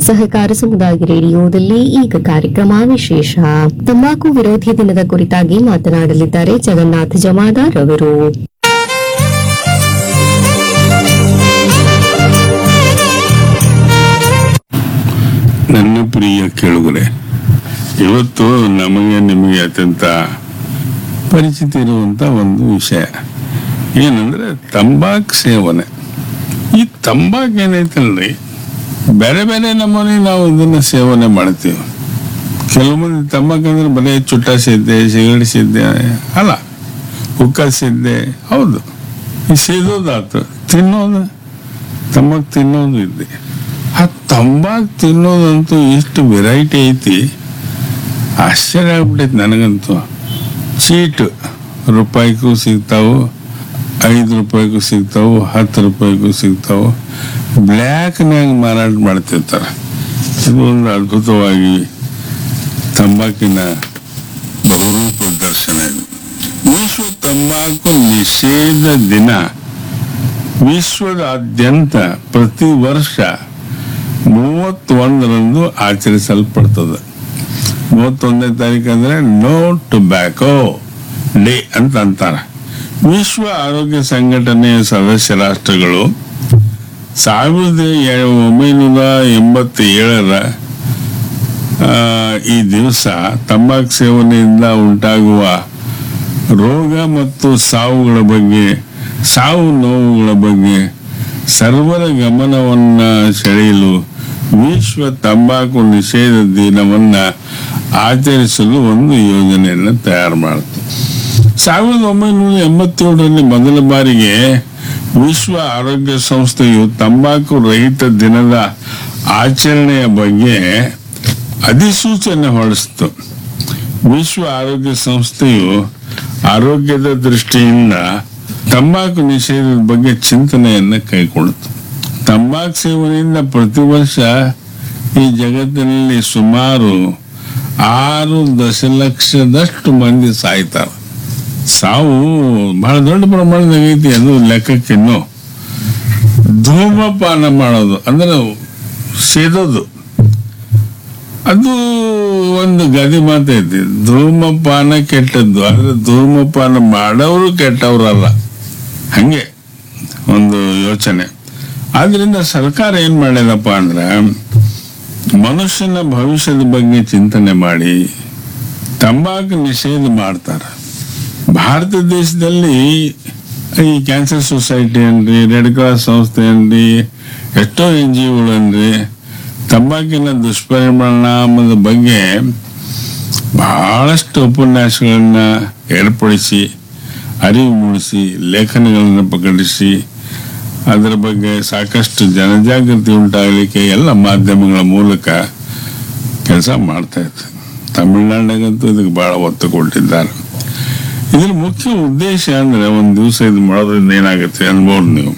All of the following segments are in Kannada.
ಸಹಕಾರ ಸಮುದಾಯ ರೇಡಿಯೋದಲ್ಲಿ ಈಗ ಕಾರ್ಯಕ್ರಮ ವಿಶೇಷ ತಂಬಾಕು ವಿರೋಧಿ ದಿನದ ಕುರಿತಾಗಿ ಮಾತನಾಡಲಿದ್ದಾರೆ ಜಗನ್ನಾಥ್ ಜಮಾದಾರ್ ಅವರು ನನ್ನ ಪ್ರಿಯ ಕೇಳುಗರೆ ಇವತ್ತು ನಮಗೆ ನಿಮಗೆ ಅತ್ಯಂತ ಪರಿಚಿತ ಇರುವಂತ ಒಂದು ವಿಷಯ ಏನಂದ್ರೆ ತಂಬಾಕ್ ಸೇವನೆ ಈ ತಂಬಾಕ್ ಏನೈತಲ್ರಿ ಬೇರೆ ಬೇರೆ ನಮೂನೆ ನಾವು ಇದನ್ನ ಸೇವನೆ ಮಾಡ್ತೀವಿ ಕೆಲವು ಮಂದಿ ತಂಬಾಕ್ ಅಂದ್ರೆ ಬರೀ ಚುಟ್ಟ ಸಿದ್ದೆ ಸಿಗಡಿ ಸಿದ್ದೆ ಅಲ್ಲ ಹುಕ್ಕ ಸಿದ್ದೆ ಹೌದು ಈ ಸೇದೋದಾತು ತಿನ್ನೋದು ತಂಬಾಕ್ ತಿನ್ನೋದು ಇದೆ ಆ ತಂಬಾಕ್ ತಿನ್ನೋದಂತೂ ಎಷ್ಟು ವೆರೈಟಿ ಐತಿ ಆಶ್ಚರ್ಯ ಆಗ್ಬಿಟ್ಟೈತಿ ನನಗಂತೂ ಚೀಟ್ ರೂಪಾಯಿಗೂ ಸಿಗ್ತಾವು ಐದು ರೂಪಾಯಿಗೂ ಸಿಗ್ತಾವು ಹತ್ತು ರೂಪಾಯಿಗೂ ಸಿಗ್ತಾವು ಬ್ಲ್ಯಾಕ್ನಾಗ ಮಾರಾಟ ಮಾಡ್ತಿರ್ತಾರೆ ಇದು ಒಂದು ಅದ್ಭುತವಾಗಿ ತಂಬಾಕಿನ ಬಹುರೂಪ ದರ್ಶನ ಇದು ವಿಶ್ವ ತಂಬಾಕು ನಿಷೇಧ ದಿನ ವಿಶ್ವದಾದ್ಯಂತ ಪ್ರತಿ ವರ್ಷ ಮೂವತ್ತೊಂದರಂದು ಆಚರಿಸಲ್ಪಡ್ತದೆ ಮೂವತ್ತೊಂದನೇ ತಾರೀಕು ಅಂದ್ರೆ ನೋ ಟೊಬ್ಯಾಕೋ ಡೇ ಅಂತ ಅಂತಾರೆ ವಿಶ್ವ ಆರೋಗ್ಯ ಸಂಘಟನೆಯ ಸದಸ್ಯ ರಾಷ್ಟ್ರಗಳು ಸಾವಿರದ ಏ- ಒಂಬೈನೂರ ಎಂಬತ್ತೇಳರ ಆ, ಈ ದಿವಸ ತಂಬಾಕು ಸೇವನೆಯಿಂದ ಉಂಟಾಗುವ ರೋಗ ಮತ್ತು ಸಾವುಗಳ ಬಗ್ಗೆ ಸಾವು ನೋವುಗಳ ಬಗ್ಗೆ ಸರ್ವರ ಗಮನವನ್ನ ಸೆಳೆಯಲು ವಿಶ್ವ ತಂಬಾಕು ನಿಷೇಧ ದಿನವನ್ನ ಆಚರಿಸಲು ಒಂದು ಯೋಜನೆಯನ್ನು ತಯಾರು ಮಾಡಿತು ಸಾವಿರದ ಒಂಬೈನೂರ ಎಂಬತ್ತೇಳರಲ್ಲಿ ಮೊದಲ ಬಾರಿಗೆ ವಿಶ್ವ ಆರೋಗ್ಯ ಸಂಸ್ಥೆಯು ತಂಬಾಕು ರಹಿತ ದಿನದ ಆಚರಣೆಯ ಬಗ್ಗೆ ಅಧಿಸೂಚನೆ ಹೊರಡಿಸಿತು ವಿಶ್ವ ಆರೋಗ್ಯ ಸಂಸ್ಥೆಯು ಆರೋಗ್ಯದ ದೃಷ್ಟಿಯಿಂದ ತಂಬಾಕು ನಿಷೇಧದ ಬಗ್ಗೆ ಚಿಂತನೆಯನ್ನು ಕೈಗೊಳ್ಳಿತು ತಂಬಾಕು ಸೇವನೆಯಿಂದ ಪ್ರತಿ ವರ್ಷ ಈ ಜಗತ್ತಿನಲ್ಲಿ ಸುಮಾರು ಆರು ದಶಲಕ್ಷದಷ್ಟು ಮಂದಿ ಸಾಯ್ತಾರೆ ಸಾವು ಬಹಳ ದೊಡ್ಡ ಪ್ರಮಾಣದಾಗ ಐತಿ ಅದು ಲೆಕ್ಕಕ್ಕಿನ್ನು ಧೂಮಪಾನ ಮಾಡೋದು ಅಂದ್ರೆ ಸೇದೋದು ಅದು ಒಂದು ಗದಿ ಮಾತೈತಿ ಧೂಮಪಾನ ಕೆಟ್ಟದ್ದು ಆದ್ರೆ ಧೂಮಪಾನ ಮಾಡೋರು ಕೆಟ್ಟವ್ರಲ್ಲ ಹಂಗೆ ಒಂದು ಯೋಚನೆ ಆದ್ರಿಂದ ಸರ್ಕಾರ ಏನ್ ಮಾಡ್ಯದಪ್ಪ ಅಂದ್ರೆ ಮನುಷ್ಯನ ಭವಿಷ್ಯದ ಬಗ್ಗೆ ಚಿಂತನೆ ಮಾಡಿ ತಂಬಾಕು ನಿಷೇಧ ಮಾಡ್ತಾರೆ ಭಾರತ ದೇಶದಲ್ಲಿ ಈ ಕ್ಯಾನ್ಸರ್ ಸೊಸೈಟಿ ಅನ್ರಿ ರೆಡ್ ಕ್ರಾಸ್ ಸಂಸ್ಥೆ ಅನ್ರಿ ಎಷ್ಟೋ ಎನ್ ಜಿ ಅನ್ರಿ ತಂಬಾಕಿನ ದುಷ್ಪರಿಣಾಮದ ಬಗ್ಗೆ ಬಹಳಷ್ಟು ಉಪನ್ಯಾಸಗಳನ್ನ ಏರ್ಪಡಿಸಿ ಅರಿವು ಮೂಡಿಸಿ ಲೇಖನಗಳನ್ನು ಪ್ರಕಟಿಸಿ ಅದರ ಬಗ್ಗೆ ಸಾಕಷ್ಟು ಜನಜಾಗೃತಿ ಉಂಟಾಗಲಿಕ್ಕೆ ಎಲ್ಲ ಮಾಧ್ಯಮಗಳ ಮೂಲಕ ಕೆಲಸ ಮಾಡ್ತಾ ಇತ್ತು ತಮಿಳುನಾಡಿಗಂತೂ ಇದಕ್ಕೆ ಬಹಳ ಒತ್ತು ಕೊಟ್ಟಿದ್ದಾರೆ ಇದ್ರ ಮುಖ್ಯ ಉದ್ದೇಶ ಅಂದ್ರೆ ಒಂದು ದಿವಸ ಇದು ಮಾಡೋದ್ರಿಂದ ಏನಾಗುತ್ತೆ ಅನ್ಬೋದು ನೀವು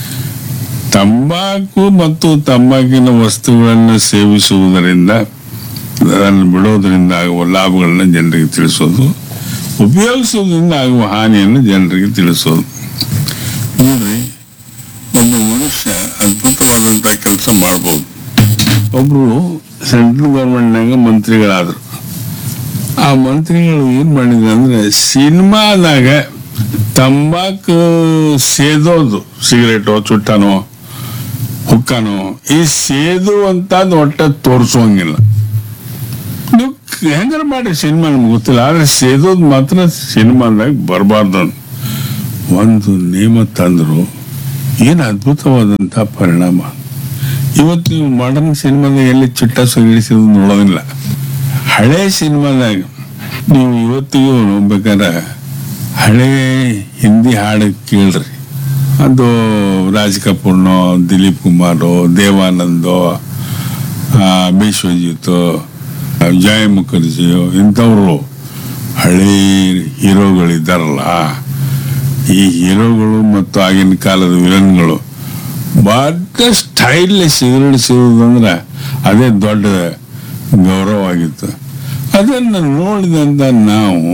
ತಂಬಾಕು ಮತ್ತು ತಂಬಾಕಿನ ವಸ್ತುಗಳನ್ನು ಸೇವಿಸುವುದರಿಂದ ಅದನ್ನು ಬಿಡೋದ್ರಿಂದ ಆಗುವ ಲಾಭಗಳನ್ನ ಜನರಿಗೆ ತಿಳಿಸೋದು ಉಪಯೋಗಿಸೋದ್ರಿಂದ ಆಗುವ ಹಾನಿಯನ್ನು ಜನರಿಗೆ ತಿಳಿಸೋದು ನೋಡ್ರಿ ಒಬ್ಬ ಮನುಷ್ಯ ಅದ್ಭುತವಾದಂತ ಕೆಲಸ ಮಾಡ್ಬೋದು ಒಬ್ರು ಸೆಂಟ್ರಲ್ ಗೌರ್ಮೆಂಟ್ನಾಗ ಮಂತ್ರಿಗಳಾದ್ರು ಆ ಮಂತ್ರಿಗಳು ಏನ್ ಮಾಡಿದ್ರು ಅಂದ್ರೆ ಸಿನಿಮಾದಾಗ ತಂಬಾಕು ಸೇದೋದು ಸಿಗರೇಟೋ ಚುಟ್ಟನೋ ಹುಕ್ಕನೋ ಈ ಸೇದು ಅಂತ ಒಟ್ಟ ತೋರಿಸೋಂಗಿಲ್ಲ ನೀವು ಹೆಂಗಾರ ಮಾಡಿ ಸಿನಿಮಾ ನಮ್ಗೆ ಗೊತ್ತಿಲ್ಲ ಆದ್ರೆ ಸೇದೋದು ಮಾತ್ರ ಸಿನಿಮಾದಾಗ ಬರಬಾರ್ದು ಅಂತ. ಒಂದು ನೇಮ ತಂದ್ರು ಏನು ಅದ್ಭುತವಾದಂತ ಪರಿಣಾಮ ಇವತ್ತು ನೀವು ಮಾಡರ್ನ್ ಸಿನಿಮಾದಾಗ ಎಲ್ಲಿ ಚಿಟ್ಟ ಸಗಿಡಿಸಿದ್ರು ನೋಡೋದಿಲ್ಲ ಹಳೆ ಸಿನಿಮಾದಾಗ ನೀವು ಇವತ್ತಿಗೂ ಬೇಕಾದ್ರೆ ಹಳೆ ಹಿಂದಿ ಹಾಡು ಕೇಳ್ರಿ ಅದು ರಾಜ್ ಕಪೂರ್ನೋ ದಿಲೀಪ್ ಕುಮಾರೋ ದೇವಾನಂದೋ ಆ, ವಿಶ್ವಜಿತ್ ಜಯ ಮುಖರ್ಜಿಯೋ ಇಂಥವ್ರು ಹಳೆ ಹೀರೋಗಳಿದ್ದಾರಲ್ಲ ಈ ಹೀರೋಗಳು ಮತ್ತು ಆಗಿನ ಕಾಲದ ವಿಲನ್ಗಳು ಬಹಳ ಸ್ಟೈಲ್ ಸಿಗರೇಟ್ ಸಿಗೋದಂದ್ರೆ ಅದೇ ದೊಡ್ಡ ಗೌರವ ಆಗಿತ್ತು ಅದನ್ನು ನೋಡಿದಂತ ನಾವು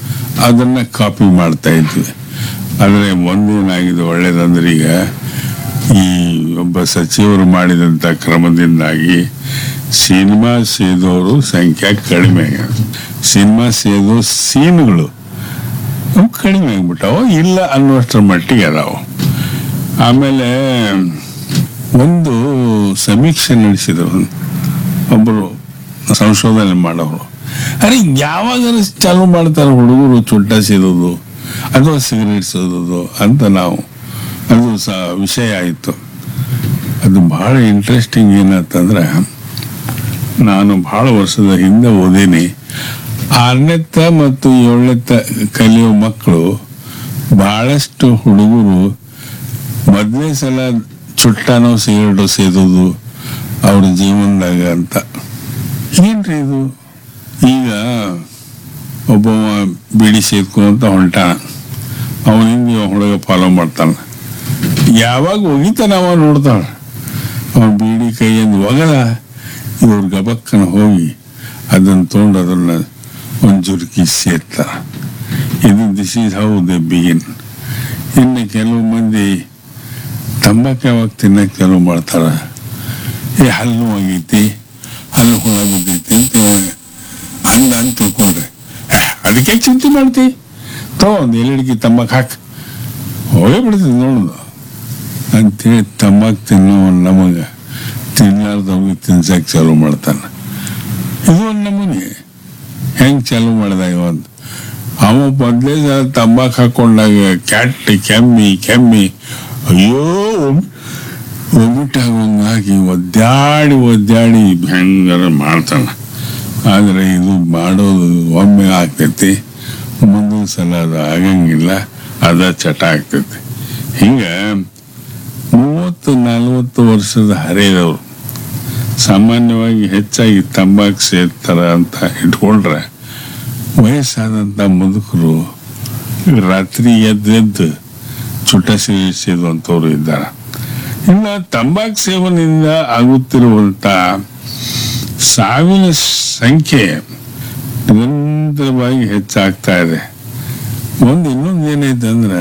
ಅದನ್ನ ಕಾಪಿ ಮಾಡ್ತಾ ಇದ್ವಿ ಆದರೆ ಒಂದೇನಾಗಿದೆ ಒಳ್ಳೇದಂದ್ರೆ ಈಗ ಈ ಒಬ್ಬ ಸಚಿವರು ಮಾಡಿದಂಥ ಕ್ರಮದಿಂದಾಗಿ ಸಿನಿಮಾ ಸೇದೋರು ಸಂಖ್ಯೆ ಕಡಿಮೆ ಆಗ್ಯಾದ ಸಿನಿಮಾ ಸೇದೋ ಸೀನ್ಗಳು ಅವು ಕಡಿಮೆ ಆಗ್ಬಿಟ್ಟವು ಇಲ್ಲ ಅನ್ನುವಷ್ಟರ ಮಟ್ಟಿಗೆ ಅದಾವು ಆಮೇಲೆ ಒಂದು ಸಮೀಕ್ಷೆ ನಡೆಸಿದರು ಒಬ್ಬರು ಸಂಶೋಧನೆ ಮಾಡೋರು ಅರೆ ಯಾವಾಗ ಚಾಲು ಮಾಡ್ತಾರೆ ಹುಡುಗರು ಚುಟ್ಟ ಸೇದೋದು ಅಥವಾ ಸಿಗರೇಟ್ ಸೇದೋದು ಅಂತ ನಾವು ಅದು ಸಹ ವಿಷಯ ಆಯಿತು ಅದು ಬಹಳ ಇಂಟ್ರೆಸ್ಟಿಂಗ್ ಏನಂತಂದ್ರೆ ನಾನು ಬಹಳ ವರ್ಷದ ಹಿಂದೆ ಓದೀನಿ ಆರನೇತ್ತ ಮತ್ತು ಏಳನೇತ್ತ ಕಲಿಯೋ ಮಕ್ಕಳು ಬಹಳಷ್ಟು ಹುಡುಗರು ಮೊದಲನೇ ಸಲ ಚುಟ್ಟಾನೋ ಸಿಗರೇಟು ಸೇದೋದು ಅವ್ರ ಜೀವನದಾಗ ಅಂತ ಏನ್ರಿ ಇದು ಈಗ ಒಬ್ಬ ಬಿಡಿ ಸೇದ್ಕೊಂತ ಹೊಂಟಾನ ಅವನ ಹಿಂದೆ ಹುಡುಗ ಫಾಲೋ ಮಾಡ್ತಾನೆ ಯಾವಾಗ ಒಗಿತಾನ ಅವ ನೋಡ್ತಾಳ ಅವನ ಬೀಡಿ ಕೈಯಿಂದ ಒಗದ ಇವ್ರ ಗಬಕ್ಕನ ಹೋಗಿ ಅದನ್ನ ತೊಗೊಂಡು ಅದನ್ನ ಒಂದು ಜುರುಕಿ ಸೇರ್ತಾರ ಇದು this is how the begin ಇನ್ನು ಕೆಲವು ಮಂದಿ ತಂಬಾಕು ಯಾವಾಗ ತಿನ್ನಕ್ಕೆ ಚಾಲು ಮಾಡ್ತಾರ ಏ ಹಲ್ಲು ಹೋಗೈತಿ ಹಲ್ಲು ಹುಳ ಬಿದ್ದೈತಿ ಅಂತ ಅಂದ ಅಂತ ತಿಳ್ಕೊಂಡ್ರೆ "ಏ, ಅದಕ್ಕೆ ಯಾಕ್ ಚಿಂತೆ ಮಾಡ್ತಿ ತೋ ಒಂದು ಎಲ್ಲಿಡಿಗೆ ತಂಬಾಕು ಹಾಕಿ ಹೋಗೇ ಬಿಡ್ತದೆ ನೋಡುದು ಅಂತೇಳಿ ತಂಬಾಕು ತಿನ್ನೋ ನಮಗೆ ತಿನ್ಲಾರ್ದವ್ರಿಗೆ ತಿನ್ಸಕ್ಕೆ ಚಾಲು ಮಾಡ್ತಾನೆ ಇದು ಒಂದು ನಮೂನೆ ಹೆಂಗ್ ಚಾಲು ಮಾಡ್ದ ಇವತ್ತು ಅವ ಮೊದಲೇ ಸಲ ತಂಬಾಕು ಹಾಕೊಂಡಾಗ ಕ್ಯಾಟ್ ಕೆಮ್ಮಿ ಕೆಮ್ಮಿ ಅಯ್ಯೋ ಒಮ್ಮಿಟ್ಟಾಗಿ ಒದ್ದಾಡಿ ಒದ್ದಾಡಿ ಹೆಂಗಾರ ಮಾಡ್ತಾನೆ ಆದರೆ ಇದು ಮಾಡೋದು ಒಮ್ಮೆ ಆಗ್ತೈತಿ ಮುಂದಿನ ಸಲ ಅದು ಆಗಂಗಿಲ್ಲ ಅದ ಚಟ ಆಗ್ತೈತಿ ಹಿಂಗೆ ಮೂವತ್ತು ನಲವತ್ತು ವರ್ಷದ ಹರೆಯದವರು ಸಾಮಾನ್ಯವಾಗಿ ಹೆಚ್ಚಾಗಿ ತಂಬಾಕು ಸೇರ್ತಾರ ಅಂತ ಇಟ್ಕೊಂಡ್ರೆ ವಯಸ್ಸಾದಂಥ ಮುದುಕರು ರಾತ್ರಿ ಎದ್ದೆದ್ದು ಚುಟ್ಟ ಸೇವಿಸುವಂಥವ್ರು ಇದ್ದಾರೆ ಇನ್ನು ತಂಬಾಕು ಸೇವನೆಯಿಂದ ಆಗುತ್ತಿರುವಂಥ ಸಾವಿನ ಸಂಖ್ಯೆ ನಿರಂತರವಾಗಿ ಹೆಚ್ಚಾಗ್ತಾ ಇದೆ ಒಂದು ಇನ್ನೊಂದು ಏನೈತೆ ಅಂದ್ರೆ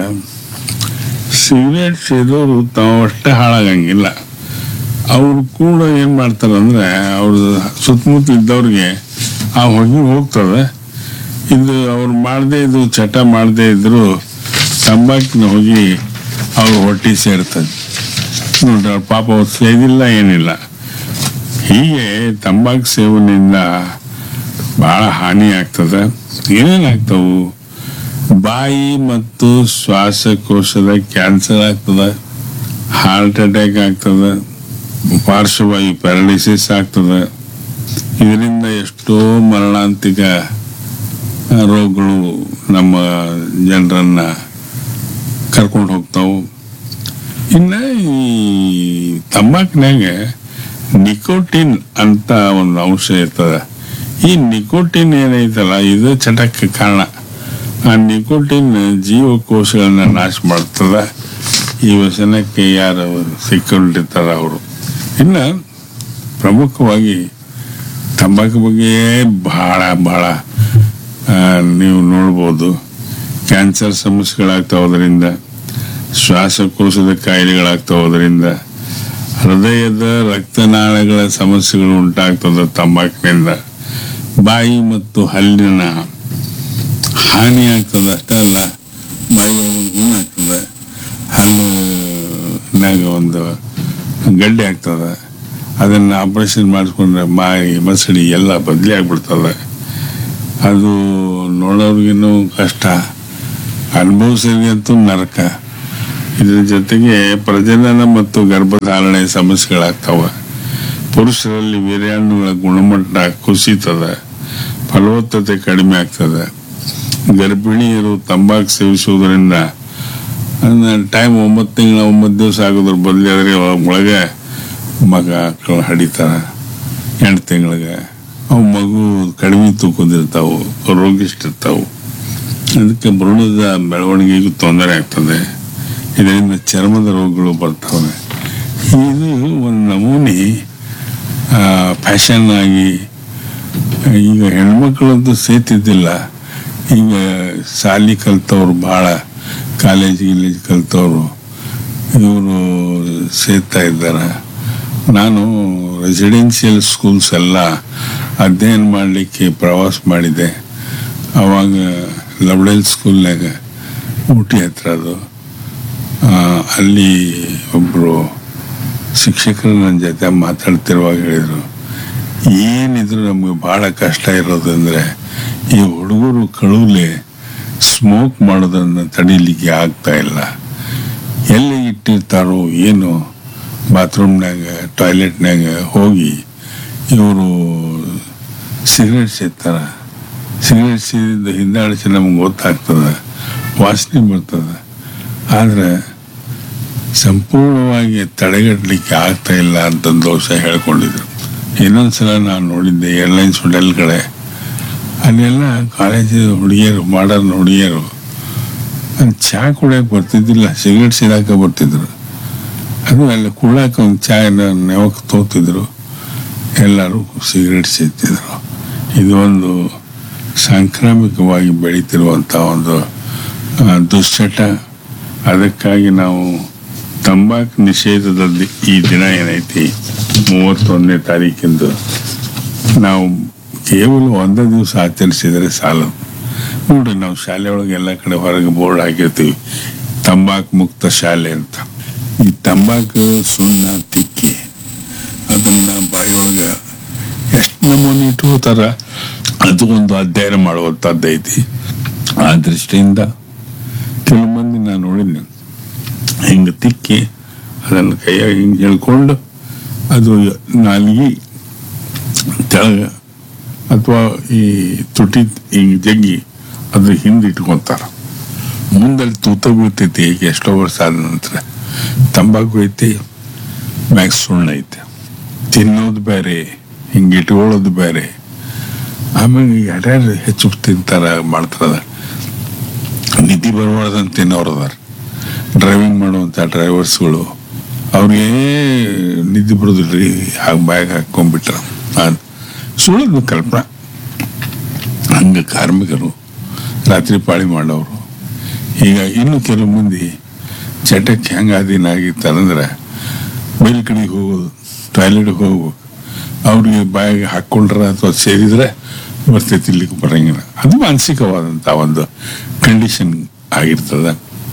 ಸಿಗರೇಟ್ ಸೇದೋರು ತಾವು ಅಷ್ಟೇ ಹಾಳಾಗಂಗಿಲ್ಲ ಅವ್ರು ಕೂಡ ಏನು ಮಾಡ್ತಾರೆ ಅಂದ್ರೆ ಅವ್ರ ಸುತ್ತಮುತ್ತ ಇದ್ದವ್ರಿಗೆ ಆ ಹೊಗೆ ಹೋಗ್ತದೆ ಇದು ಅವ್ರು ಮಾಡದೇ ಇದು ಚಟ ಮಾಡದೇ ಇದ್ರು ತಂಬಾಕಿನ ಹೋಗಿ ಅವ್ರ ಹೊಟ್ಟೆ ಸೇರ್ತದೆ ನೋಡ್ರಿ ಅವ್ರ ಪಾಪ ಅವ್ರು ಸೇದಿಲ್ಲ ಏನಿಲ್ಲ ಹೀಗೆ ತಂಬಾಕು ಸೇವನೆಯಿಂದ ಬಹಳ ಹಾನಿ ಆಗ್ತದೆ ಏನೇನಾಗ್ತವು ಬಾಯಿ ಮತ್ತು ಶ್ವಾಸಕೋಶದ ಕ್ಯಾನ್ಸರ್ ಆಗ್ತದೆ ಹಾರ್ಟ್ ಅಟ್ಯಾಕ್ ಆಗ್ತದೆ ಪಾರ್ಶ್ವವಾಯು ಪ್ಯಾರಲಿಸಿಸ್ ಆಗ್ತದೆ ಇದರಿಂದ ಎಷ್ಟೋ ಮರಣಾಂತಿಕ ರೋಗಗಳು ನಮ್ಮ ಜನರನ್ನ ಕರ್ಕೊಂಡು ಹೋಗ್ತಾವು ಇನ್ನು ಈ ತಂಬಾಕಿನಾಗ ನಿಕೋಟಿನ್ ಅಂತ ಒಂದು ಅಂಶ ಇರ್ತದೆ ಈ ನಿಕೋಟಿನ್ ಏನೈತಲ್ಲ ಇದು ಚಟಕ್ಕೆ ಕಾರಣ ಆ ನಿಕೋಟಿನ್ ಜೀವಕೋಶಗಳನ್ನ ನಾಶ ಮಾಡ್ತದ ಈ ವ್ಯಸನಕ್ಕೆ ಯಾರು ಸಿಕ್ಕೊಂಡಿರ್ತಾರ ಅವರು ಇನ್ನು ಪ್ರಮುಖವಾಗಿ ತಂಬಾಕು ಬಗ್ಗೆ ಬಹಳ ಬಹಳ ಆ, ನೀವು ನೋಡ್ಬೋದು ಕ್ಯಾನ್ಸರ್ ಸಮಸ್ಯೆಗಳಾಗ್ತಾವ ಅದರಿಂದ ಶ್ವಾಸಕೋಶದ ಕಾಯಿಲೆಗಳಾಗ್ತಾವ ಅದರಿಂದ ಹೃದಯದ ರಕ್ತನಾಳಗಳ ಸಮಸ್ಯೆಗಳು ಉಂಟಾಗ್ತದೆ ತಂಬಾಕಿನಿಂದ ಬಾಯಿ ಮತ್ತು ಹಲ್ಲಿನ ಹಾನಿ ಆಗ್ತದೆ ಅಷ್ಟೇ ಅಲ್ಲ ಬಾಯಿ ಒಳಗೊಂದು ಹುಣ್ಣು ಆಗ್ತದೆ ಹಲ್ಲಿನಾಗ ಒಂದು ಗಡ್ಡೆ ಆಗ್ತದೆ ಅದನ್ನು ಆಪರೇಷನ್ ಮಾಡಿಸ್ಕೊಂಡ್ರೆ ಮಾಯಿ ಮಸಡಿ ಎಲ್ಲ ಬದಲಿ ಆಗ್ಬಿಡ್ತದೆ ಅದು ನೋಡೋರಿಗಿನ್ನೂ ಕಷ್ಟ ಅನುಭವಿಸೋರಿಗಂತೂ ನರಕ ಇದ್ರ ಜೊತೆಗೆ ಪ್ರಜನನ ಮತ್ತು ಗರ್ಭಧಾರಣೆ ಸಮಸ್ಯೆಗಳಾಗ್ತವೆ ಪುರುಷರಲ್ಲಿ ವೀರ್ಯಾಣುಗಳ ಗುಣಮಟ್ಟ ಕುಸಿತದ ಫಲವತ್ತತೆ ಕಡಿಮೆ ಆಗ್ತದೆ ಗರ್ಭಿಣಿಯರು ತಂಬಾಕು ಸೇವಿಸುವುದರಿಂದ ಟೈಮ್ ಒಂಬತ್ತು ತಿಂಗಳ ಒಂಬತ್ತು ದಿವಸ ಆಗೋದ್ರ ಬದಲಿ ಆದರೆ ಒಳಗೆ ಮಗ ಮಕ್ಕಳು ಹಡಿತಾರೆ ಎಂಟು ತಿಂಗಳಿಗೆ ಅವು ಮಗು ಕಡಿಮೆ ತೂಕದಿರ್ತಾವು ರೋಗಿಷ್ಟಿರ್ತಾವು ಅದಕ್ಕೆ ಭ್ರೂಣದ ಬೆಳವಣಿಗೆಗೂ ತೊಂದರೆ ಆಗ್ತದೆ ಇದರಿಂದ ಚರ್ಮದ ರೋಗಗಳು ಬರ್ತವೆ ಇದು ಒಂದು ನಮೂನಿ ಫ್ಯಾಷನ್ ಆಗಿ ಈಗ ಹೆಣ್ಮಕ್ಳಂತೂ ಸೇತಿದ್ದಿಲ್ಲ ಈಗ ಶಾಲಿ ಕಲ್ತವ್ರು ಭಾಳ ಕಾಲೇಜ್ ಗಿಲೇಜ್ ಕಲ್ತವ್ರು ಇವರು ಸೇರ್ತಾ ಇದ್ದಾರೆ ನಾನು ರೆಸಿಡೆನ್ಷಿಯಲ್ ಸ್ಕೂಲ್ಸ್ ಎಲ್ಲ ಅಧ್ಯಯನ ಮಾಡಲಿಕ್ಕೆ ಪ್ರವಾಸ ಮಾಡಿದೆ ಅವಾಗ ಲವ್ಡೆಲ್ ಸ್ಕೂಲ್ನಾಗ ಊಟಿ ಹತ್ರ ಅದು ಆ, ಅಲ್ಲಿ ಒಬ್ಬರು ಶಿಕ್ಷಕರು ನನ್ನ ಜೊತೆ ಮಾತಾಡ್ತಿರುವಾಗ ಹೇಳಿದರು ಏನಿದ್ರು ನಮಗೆ ಭಾಳ ಕಷ್ಟ ಇರೋದಂದ್ರೆ ಈ ಹುಡುಗರು ಕಳುಲೆ ಸ್ಮೋಕ್ ಮಾಡೋದನ್ನು ತಡೀಲಿಕ್ಕೆ ಆಗ್ತಾ ಇಲ್ಲ ಎಲ್ಲಿ ಇಟ್ಟಿರ್ತಾರೋ ಏನು ಬಾತ್ರೂಮ್ನಾಗ ಟಾಯ್ಲೆಟ್ನಾಗ ಹೋಗಿ ಇವರು ಸಿಗರೇಟ್ ಸೇರ್ತಾರ ಸಿಗರೇಟ್ ಸೇದಿದ್ದು ಹಿಂದಾಡಿಸಿ ನಮ್ಗೆ ಗೊತ್ತಾಗ್ತದೆ ವಾಸನೆ ಬರ್ತದೆ ಆದರೆ ಸಂಪೂರ್ಣವಾಗಿ ತಡೆಗಟ್ಟಲಿಕ್ಕೆ ಆಗ್ತಾ ಇಲ್ಲ ಅಂತ ದೋಷ ಹೇಳ್ಕೊಂಡಿದ್ರು ಇನ್ನೊಂದ್ಸಲ ನಾನು ನೋಡಿದ್ದೆ ಏರ್ಲೈನ್ಸ್ ಹೋಟೆಲ್ ಕಡೆ ಅಲ್ಲೆಲ್ಲ ಕಾಲೇಜ್ ಹುಡುಗಿಯರು ಮಾಡರ್ನ್ ಹುಡುಗಿಯರು ಅಲ್ಲಿ ಚಹಾ ಕುಡಿಯೋಕೆ ಬರ್ತಿದ್ದಿಲ್ಲ ಸಿಗರೇಟ್ ಸೇದಾಕ ಬರ್ತಿದ್ರು ಅದು ಅಲ್ಲಿ ಕುಡ್ಲಾಕ ಒಂದು ಚಾಯನ ನೆವಕ್ಕೆ ತೋತಿದ್ರು ಎಲ್ಲರೂ ಸಿಗರೇಟ್ ಸೇರ್ತಿದ್ರು ಇದು ಒಂದು ಸಾಂಕ್ರಾಮಿಕವಾಗಿ ಬೆಳೀತಿರುವಂಥ ಒಂದು ಆ, ದುಶ್ಚಟ ಅದಕ್ಕಾಗಿ ನಾವು ತಂಬಾಕು ನಿಷೇಧದ ದಿ- ಈ ದಿನ ಏನೈತಿ ಮೂವತ್ತೊಂದನೇ ತಾರೀಕಿಂದು ನಾವು ಕೇವಲ ಒಂದೇ ದಿವಸ ಆಚರಿಸಿದರೆ ಸಾಲದು ನೋಡ್ರಿ ನಾವು ಶಾಲೆ ಒಳಗೆ ಎಲ್ಲ ಕಡೆ ಹೊರಗೆ ಬೋರ್ಡ್ ಹಾಕಿರ್ತೀವಿ ತಂಬಾಕು ಮುಕ್ತ ಶಾಲೆ ಅಂತ ಈ ತಂಬಾಕು ಸುಣ್ಣ ತಿಕ್ಕಿ ಅದನ್ನ ಬಾಯಿಯೊಳಗೆ ಎಷ್ಟು ನಮೂನಿ ಇಟ್ಕೋತಾರ ಅದು ಒಂದು ಅಧ್ಯಯನ ಮಾಡುವಂಥದ್ದು ಐತಿ ಆ ದೃಷ್ಟಿಯಿಂದ ಕೆಲವು ಮಂದಿ ನಾನು ನೋಡಿದ್ನಿ ಹಿಂಗೆ ತಿಕ್ಕಿ ಅದನ್ನು ಕೈಯಾಗಿ ಹಿಂಗೆ ಎಳ್ಕೊಂಡು ಅದು ನಾಲಿಗೆ ತೆಳಗ ಅಥವಾ ಈ ತುಟಿ ಹಿಂಗೆ ಜಗ್ಗಿ ಅದು ಹಿಂದೆ ಇಟ್ಕೊಂತಾರ ಮುಂದಲ್ಲಿ ತೂತ ಬೀಳ್ತೈತಿ ಈಗ ಎಷ್ಟೋ ವರ್ಷ ಆದ ನಂತರ ತಂಬಾಕು ಐತಿ ಮ್ಯಾಕ್ಸ್ ಸುಣ್ಣ ಐತಿ ತಿನ್ನೋದು ಬೇರೆ ಹಿಂಗೆ ಇಟ್ಕೊಳ್ಳೋದು ಬೇರೆ ಆಮೇಲೆ ಯಾರ್ಯಾರು ಹೆಚ್ಚು ತಿಂತಾರ ಮಾಡ್ತಾರ ನಿಧಿ ಬರಬಾರ್ದಂತ ತಿನ್ನೋರು ಅದಾರ ಡ್ರೈವಿಂಗ್ ಮಾಡುವಂಥ ಡ್ರೈವರ್ಸ್ಗಳು ಅವ್ರಿಗೆ ನಿದ್ದೆ ಬರೋದಿಲ್ರಿ ಹಾಗೆ ಬ್ಯಾಗ್ ಹಾಕೊಂಡ್ಬಿಟ್ರ ಅದು ಸುಳ್ಳದ ಕಲ್ಪನಾ ಹಂಗೆ ಕಾರ್ಮಿಕರು ರಾತ್ರಿ ಪಾಳಿ ಮಾಡೋರು ಈಗ ಇನ್ನು ಕೆಲವು ಮಂದಿ ಚಟಕ್ಕೆ ಹೆಂಗೆ ಅಧೀನ ಆಗಿತ್ತಾರಂದ್ರೆ ಮೇಲ್ ಕಡೆಗೆ ಹೋಗೋದು ಟಾಯ್ಲೆಟ್ಗೆ ಹೋಗ್ಬೇಕು ಅವ್ರಿಗೆ ಬಾಯಿಗೆ ಹಾಕ್ಕೊಂಡ್ರೆ ಅಥವಾ ಸೇರಿದ್ರೆ ಬರ್ತೈತಿ ಇಲ್ಲಿಗೆ ಬರಂಗಿಲ್ಲ ಅದು ಮಾನಸಿಕವಾದಂಥ ಒಂದು ಕಂಡೀಷನ್ ಆಗಿರ್ತದೆ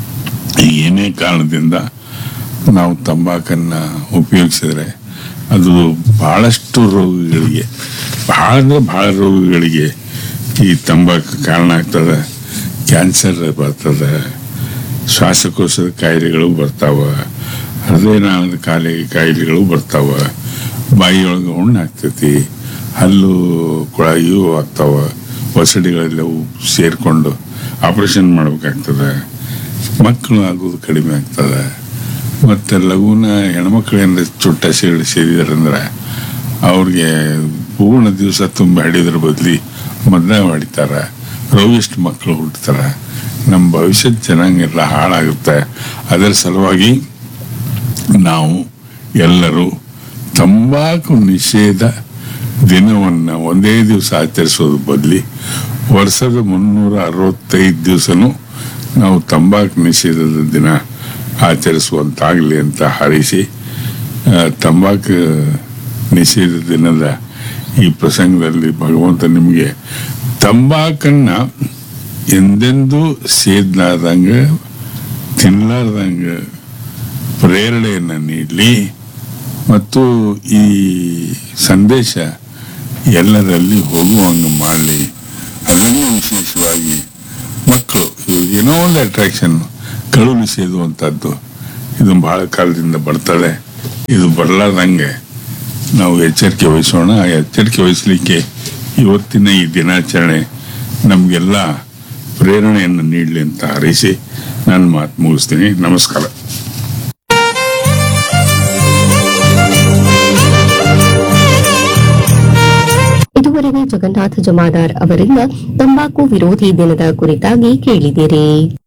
ಈ ಏನೇ ಕಾರಣದಿಂದ ನಾವು ತಂಬಾಕನ್ನು ಉಪಯೋಗಿಸಿದ್ರೆ ಅದು ಬಹಳಷ್ಟು ರೋಗಗಳಿಗೆ ಬಹಳ ಅಂದರೆ ಬಹಳ ರೋಗಗಳಿಗೆ ಈ ತಂಬಾಕು ಕಾರಣ ಆಗ್ತದೆ ಕ್ಯಾನ್ಸರ್ ಬರ್ತದೆ ಶ್ವಾಸಕೋಶದ ಕಾಯಿಲೆಗಳು ಬರ್ತಾವ ಹೃದಯನಾಳದ ಕಾಯಿಲೆ ಕಾಯಿಲೆಗಳು ಬರ್ತಾವ ಬಾಯಿಯೊಳಗೆ ಹುಣ್ಣು ಆಗ್ತೈತಿ ಹಲ್ಲು ಕೊಳಾಯಿಯೂ ಆಗ್ತಾವ ಒಸಡಿಗಳೆಲ್ಲವೂ ಸೇರಿಕೊಂಡು ಆಪರೇಷನ್ ಮಾಡ್ಬೇಕಾಗ್ತದೆ ಮಕ್ಕಳು ಆಗೋದು ಕಡಿಮೆ ಆಗ್ತದೆ ಮತ್ತು ಲಘುನ ಹೆಣ್ಮಕ್ಳು ಏನಾರ ಚುಟ್ಟ ಸೇರಿ ಸೇರಿದಾರಂದ್ರೆ ಅವ್ರಿಗೆ ಪೂರ್ಣ ದಿವಸ ತುಂಬ ಹಿಡಿಯೋದ್ರ ಬದಲಿ ಮದ್ನ ಹೊಡಿತಾರೆ ರೋಗಿಷ್ಟು ಮಕ್ಕಳು ಹುಡ್ತಾರೆ ನಮ್ಮ ಭವಿಷ್ಯದ ಜನಾಂಗೆಲ್ಲ ಹಾಳಾಗುತ್ತೆ ಅದರ ಸಲುವಾಗಿ ನಾವು ಎಲ್ಲರೂ ತಂಬಾಕು ನಿಷೇಧ ದಿನವನ್ನು ಒಂದೇ ದಿವಸ ಆಚರಿಸೋದು ಬದಲಿ ವರ್ಷದ ಮುನ್ನೂರ ಅರವತ್ತೈದು ದಿವಸನೂ ನಾವು ತಂಬಾಕು ನಿಷೇಧದ ದಿನ ಆಚರಿಸುವಂತಾಗಲಿ ಅಂತ ಹಾರೈಸಿ ಆ, ತಂಬಾಕು ನಿಷೇಧ ದಿನದ ಈ ಪ್ರಸಂಗದಲ್ಲಿ ಭಗವಂತ ನಿಮಗೆ ತಂಬಾಕನ್ನ ಎಂದೆಂದೂ ಸೇದ್ಲಾರ್ದಂಗೆ ತಿನ್ಲಾರ್ದಂಗೆ ಪ್ರೇರಣೆಯನ್ನು ನೀಡಲಿ ಮತ್ತು ಈ ಸಂದೇಶ ಎಲ್ಲರಲ್ಲಿ ಹೋಗುವಂಗೆ ಮಾಡಲಿ ಅದನ್ನು ವಿಶೇಷವಾಗಿ ಮಕ್ಕಳು ಏನೋ ಒಂದು ಅಟ್ರಾಕ್ಷನ್ ಕಳುಲು ಸೇದುವಂಥದ್ದು ಇದು ಬಹಳ ಕಾಲದಿಂದ ಬರ್ತದೆ ಇದು ಬರಲಾರ್ದಂಗೆ ನಾವು ಎಚ್ಚರಿಕೆ ವಹಿಸೋಣ ಆ ಎಚ್ಚರಿಕೆ ವಹಿಸಲಿಕ್ಕೆ ಇವತ್ತಿನ ಈ ದಿನಾಚರಣೆ ನಮಗೆಲ್ಲ ಪ್ರೇರಣೆಯನ್ನು ನೀಡಲಿ ಅಂತ ಹಾರೈಸಿ ನಾನು ಮಾತು ಮುಗಿಸ್ತೀನಿ ನಮಸ್ಕಾರ ಇದುವರೆಗೆ ಜಗನ್ನಾಥ ಜಮಾದಾರ್ ಅವರಿಂದ ತಂಬಾಕು ವಿರೋಧಿ ದಿನದ ಕುರಿತಾಗಿ ಕೇಳಿದಿರಿ